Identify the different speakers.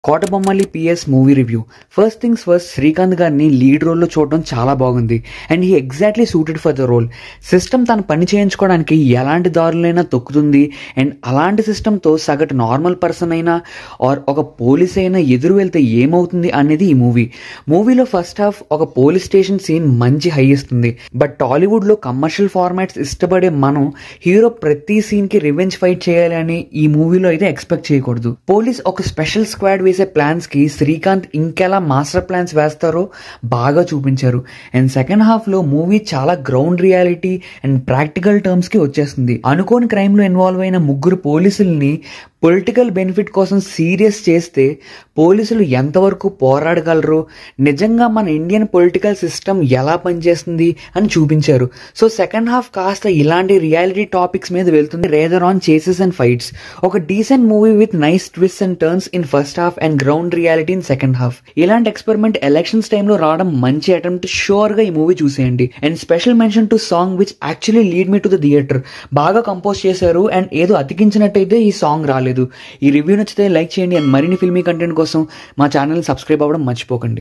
Speaker 1: Kotabommali PS movie review first things first Srikanth గారిని lead రోల్లో చూడడం చాలా బాగుంది and he exactly suited for the role system తను పని చేయించుకోవడానికి ఎలాంటి దారులైనా తొక్కుతుంది అండ్ అలాంటి సిస్టంతో సగటు నార్మల్ పర్సన్ అయినా ఆర్ ఒక పోలీస్ అయినా ఎదురు వెళ్తే ఏమవుతుంది అనేది ఈ మూవీ మూవీలో ఫస్ట్ హాఫ్ ఒక పోలీస్ స్టేషన్ సీన్ మంచి హై ఇస్తుంది బట్ టాలీవుడ్లో కమర్షియల్ ఫార్మాట్స్ ఇష్టపడే మనం హీరో ప్రతి సీన్కి రివెంజ్ ఫైట్ చేయాలి అని ఈ మూవీలో అయితే ఎక్స్పెక్ట్ చేయకూడదు పోలీస్ ఒక స్పెషల్ స్క్వాడ్ వేసే ప్లాన్స్ కి శ్రీకాంత్ ఇంకెలా మాస్టర్ ప్లాన్స్ వేస్తారో బాగా చూపించారు అండ్ సెకండ్ హాఫ్ లో మూవీ చాలా ground reality and practical terms కి వచ్చేస్తుంది అనుకోని క్రైమ్ లో ఇన్వాల్వ్ అయిన ముగ్గురు పోలీసుల్ని పొలిటికల్ బెనిఫిట్ కోసం సీరియస్ చేస్తే పోలీసులు ఎంతవరకు పోరాడగలరు నిజంగా మన ఇండియన్ పొలిటికల్ సిస్టమ్ ఎలా పనిచేస్తుంది అని చూపించారు సో సెకండ్ హాఫ్ కాస్త ఇలాంటి రియాలిటీ టాపిక్స్ మీద వెళ్తుంది rather on chases and fights ఒక decent movie with nice twist and turns in first half and ground reality in second half ఇలాంటి ఎక్స్పెరిమెంట్ ఎలక్షన్స్ టైంలో రావడం మంచి అటెంప్ట్ షూర్ గా ఈ మూవీ చూసేయండి and special mention to song which actually lead me to the theatre బాగా compose చేశారు and ఏదో అతికించినట్టయితే ఈ సాంగ్ రాలేదు ఈ రివ్యూ నచ్చితే లైక్ చేయండి అండ్ మరిన్ని ఫిల్మీ కంటెంట్ కోసం మా ఛానల్ సబ్స్క్రైబ్ అవ్వడం మర్చిపోకండి